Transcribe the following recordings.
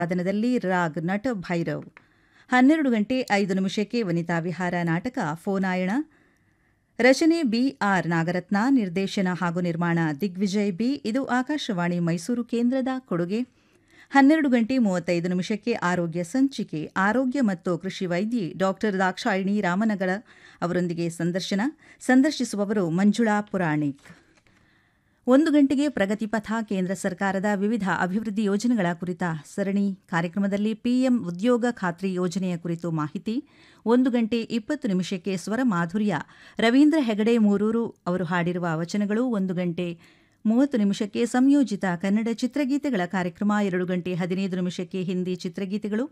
ಸಾಧನದಲ್ಲಿ ರಾಗ್ ನಟ ಭೈರವ್ ಹನ್ನೆರಡು ಗಂಟೆ ಐದು ನಿಮಿಷಕ್ಕೆ ವನಿತಾ ವಿಹಾರ ನಾಟಕ ಫೋನಾಯಣ ರಚನೆ ಬಿ ಆರ್ ನಾಗರತ್ನ ನಿರ್ದೇಶನ ಹಾಗೂ ನಿರ್ಮಾಣ ದಿಗ್ವಿಜಯ್ ಬಿ ಇದು ಆಕಾಶವಾಣಿ ಮೈಸೂರು ಕೇಂದ್ರದ ಕೊಡುಗೆ ಹನ್ನೆರಡು ಗಂಟೆ ಮೂವತ್ತೈದು ನಿಮಿಷಕ್ಕೆ ಆರೋಗ್ಯ ಸಂಚಿಕೆ ಆರೋಗ್ಯ ಮತ್ತು ಕೃಷಿ ವೈದ್ಯೆ ಡಾಕ್ಟರ್ ದಾಕ್ಷಾಯಿಣಿ ರಾಮನಗರ ಅವರೊಂದಿಗೆ ಸಂದರ್ಶನ ಸಂದರ್ಶಿಸುವವರು ಮಂಜುಳಾ ಪುರಾಣಿಕ್ ಒಂದು ಗಂಟೆಗೆ ಪ್ರಗತಿಪಥ ಕೇಂದ್ರ ಸರ್ಕಾರದ ವಿವಿಧ ಅಭಿವೃದ್ಧಿ ಯೋಜನೆಗಳ ಕುರಿತ ಸರಣಿ ಕಾರ್ಯಕ್ರಮದಲ್ಲಿ ಪಿಎಂ ಉದ್ಯೋಗ ಖಾತ್ರಿ ಯೋಜನೆಯ ಕುರಿತು ಮಾಹಿತಿ ಒಂದು ಗಂಟೆ ಇಪ್ಪತ್ತು ನಿಮಿಷಕ್ಕೆ ಸ್ವರ ಮಾಧುರ್ಯ ರವೀಂದ್ರ ಹೆಗಡೆ ಮೂರೂರು ಅವರು ಹಾಡಿರುವ ವಚನಗಳು ಒಂದು ಗಂಟೆ ಮೂವತ್ತು ನಿಮಿಷಕ್ಕೆ ಸಂಯೋಜಿತ ಕನ್ನಡ ಚಿತ್ರಗೀತೆಗಳ ಕಾರ್ಯಕ್ರಮ ಎರಡು ಗಂಟೆ ಹದಿನೈದು ನಿಮಿಷಕ್ಕೆ ಹಿಂದಿ ಚಿತ್ರಗೀತೆಗಳು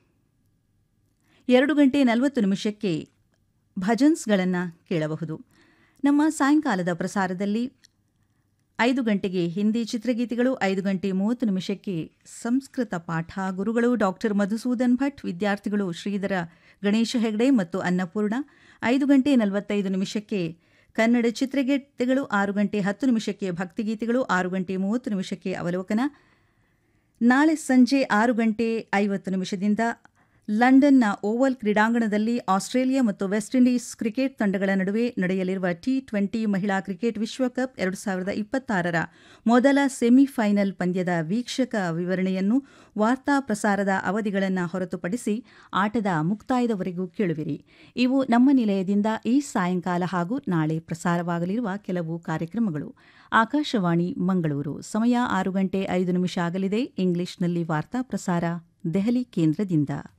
ಎರಡು ಗಂಟೆ ನಲವತ್ತು ನಿಮಿಷಕ್ಕೆ ಭಜನ್ಸ್ಗಳನ್ನು ಕೇಳಬಹುದು ನಮ್ಮ ಸಾಯಂಕಾಲದ ಪ್ರಸಾರದಲ್ಲಿ ಐದು ಗಂಟೆಗೆ ಹಿಂದಿ ಚಿತ್ರಗೀತೆಗಳು ಐದು ಗಂಟೆ ಮೂವತ್ತು ನಿಮಿಷಕ್ಕೆ ಸಂಸ್ಕೃತ ಪಾಠ ಗುರುಗಳು ಡಾಕ್ಟರ್ ಮಧುಸೂದನ್ ಭಟ್ ವಿದ್ಯಾರ್ಥಿಗಳು ಶ್ರೀಧರ ಗಣೇಶ ಹೆಗ್ಡೆ ಮತ್ತು ಅನ್ನಪೂರ್ಣ ಐದು ಗಂಟೆ ನಲವತ್ತೈದು ನಿಮಿಷಕ್ಕೆ ಕನ್ನಡ ಚಿತ್ರಗೀತೆಗಳು ಆರು ಗಂಟೆ ಹತ್ತು ನಿಮಿಷಕ್ಕೆ ಭಕ್ತಿಗೀತೆಗಳು ಆರು ಗಂಟೆ ಮೂವತ್ತು ನಿಮಿಷಕ್ಕೆ ಅವಲೋಕನ ನಾಳೆ ಸಂಜೆ ಆರು ಗಂಟೆ ಐವತ್ತು ನಿಮಿಷದಿಂದ ಲಂಡನ್ನ ಓವಲ್ ಕ್ರೀಡಾಂಗಣದಲ್ಲಿ ಆಸ್ಟ್ರೇಲಿಯಾ ಮತ್ತು ವೆಸ್ಟ್ ಇಂಡೀಸ್ ಕ್ರಿಕೆಟ್ ತಂಡಗಳ ನಡುವೆ ನಡೆಯಲಿರುವ ಟಿ ಟ್ವೆಂಟಿ ಮಹಿಳಾ ಕ್ರಿಕೆಟ್ ವಿಶ್ವಕಪ್ ಎರಡು ಸಾವಿರದ ಇಪ್ಪತ್ತಾರರ ಮೊದಲ ಸೆಮಿಫೈನಲ್ ಪಂದ್ಯದ ವೀಕ್ಷಕ ವಿವರಣೆಯನ್ನು ವಾರ್ತಾ ಪ್ರಸಾರದ ಅವಧಿಗಳನ್ನು ಹೊರತುಪಡಿಸಿ ಆಟದ ಮುಕ್ತಾಯದವರೆಗೂ ಕೇಳುವಿರಿ ಇವು ನಮ್ಮ ನಿಲಯದಿಂದ ಈ ಸಾಯಂಕಾಲ ಹಾಗೂ ನಾಳೆ ಪ್ರಸಾರವಾಗಲಿರುವ ಕೆಲವು ಕಾರ್ಯಕ್ರಮಗಳು ಆಕಾಶವಾಣಿ ಮಂಗಳೂರು ಸಮಯ ಆರು ಗಂಟೆ ಐದು ನಿಮಿಷ ಆಗಲಿದೆ ಇಂಗ್ಲಿಷ್ನಲ್ಲಿ ವಾರ್ತಾ ಪ್ರಸಾರ ದೆಹಲಿ ಕೇಂದ್ರದಿಂದ